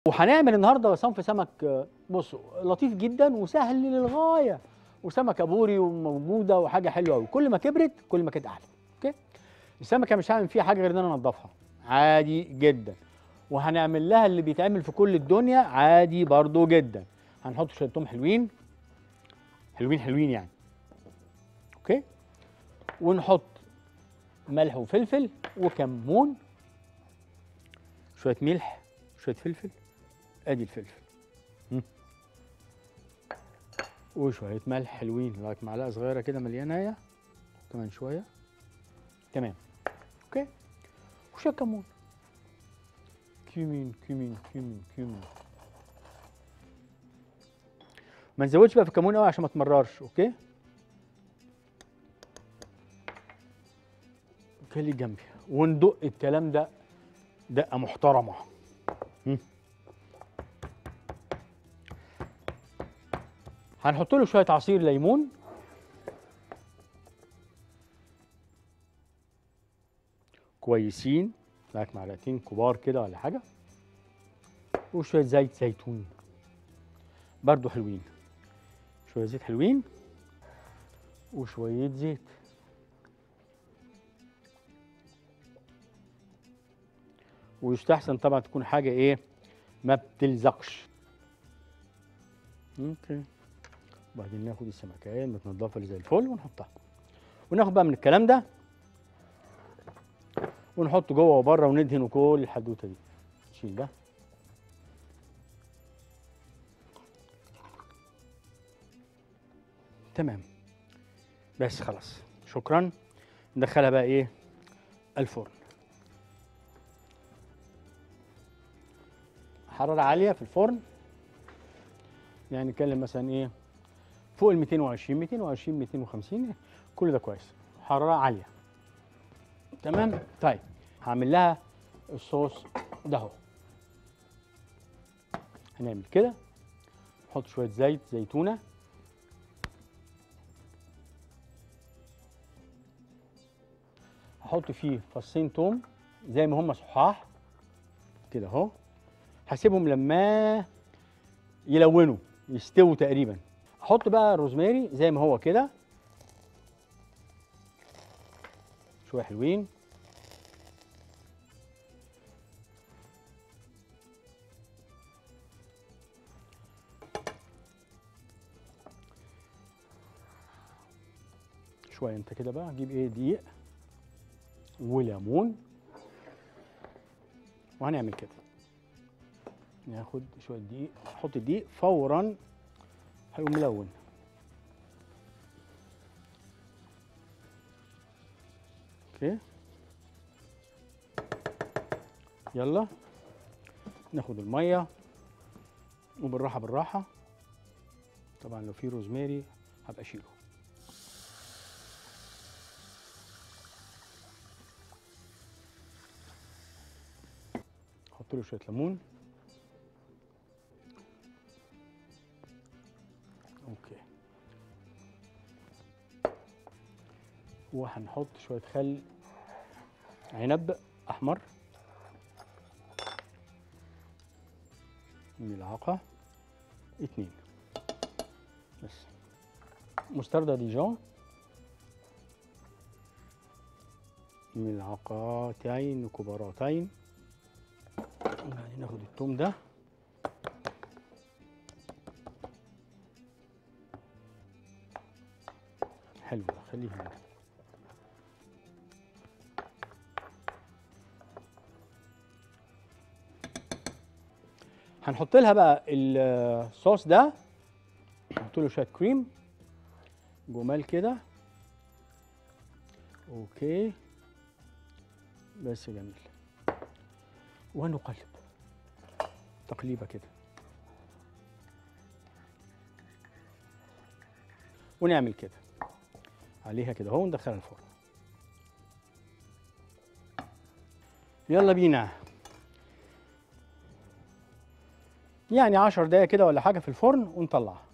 وهنعمل النهارده صنف سمك آه، بصوا لطيف جدا وسهل للغايه وسمكه بوري وموجوده وحاجه حلوه قوي كل ما كبرت كل ما كانت احلى اوكي السمكه مش هعمل فيها حاجه غير ان انا انضفها عادي جدا وهنعمل لها اللي بيتعمل في كل الدنيا عادي برضو جدا هنحط شويه توم حلوين حلوين حلوين يعني اوكي ونحط ملح وفلفل وكمون شويه ملح شويه فلفل ادي الفلفل مم. وشويه ملح حلوين لغايه معلقه صغيره كده مليانه كمان شويه تمام اوكي وشويه كمون كيمين كيمين كيمين كيمين ما نزودش بقى في الكمون قوي عشان ما تمررش اوكي خلي جنبي وندق الكلام ده دقه محترمه مم. هنحط له شويه عصير ليمون كويسين معاك معلقتين كبار كده ولا حاجه وشويه زيت زيتون برضو حلوين شويه زيت حلوين وشويه زيت ويستحسن طبعا تكون حاجه ايه ما بتلزقش اوكي وبعدين ناخد السمكية متنضفه اللي زي الفل ونحطها وناخد بقى من الكلام ده ونحطه جوه وبره وندهن وكل الحدوته دي نشيل ده تمام بس خلاص شكرا ندخلها بقى ايه الفرن حراره عاليه في الفرن يعني نتكلم مثلا ايه فوق ال 220 220 250 كل ده كويس حراره عاليه تمام طيب هعمل لها الصوص ده اهو هنعمل كده نحط شويه زيت زيتونه هحط فيه فصين توم زي ما هم صحاح كده اهو هسيبهم لما يلونوا يستووا تقريبا احط بقى روزماري زي ما هو كده شويه حلوين شويه انت كده بقى جيب ايه دقيق وليمون وهنعمل كده ناخد شويه دقيق نحط الدقيق فورا هيقوم ملون اوكي يلا ناخد الميه وبالراحه بالراحه طبعا لو في روزماري هبقى اشيله احط له شويه ليمون اوكي وهنحط شويه خل عنب احمر ملعقه اتنين بس مستردة ديجون ملعقتين كبراتين وبعدين ناخد التوم ده حلو ده خليه هنا هنحط لها بقى الصوص ده نحط له شويه كريم جمال كده اوكي بس جميل ونقلب تقليبه كده ونعمل كده عليها كده اهو وندخلها الفرن يلا بينا يعني عشر دقايق كده ولا حاجه في الفرن ونطلعها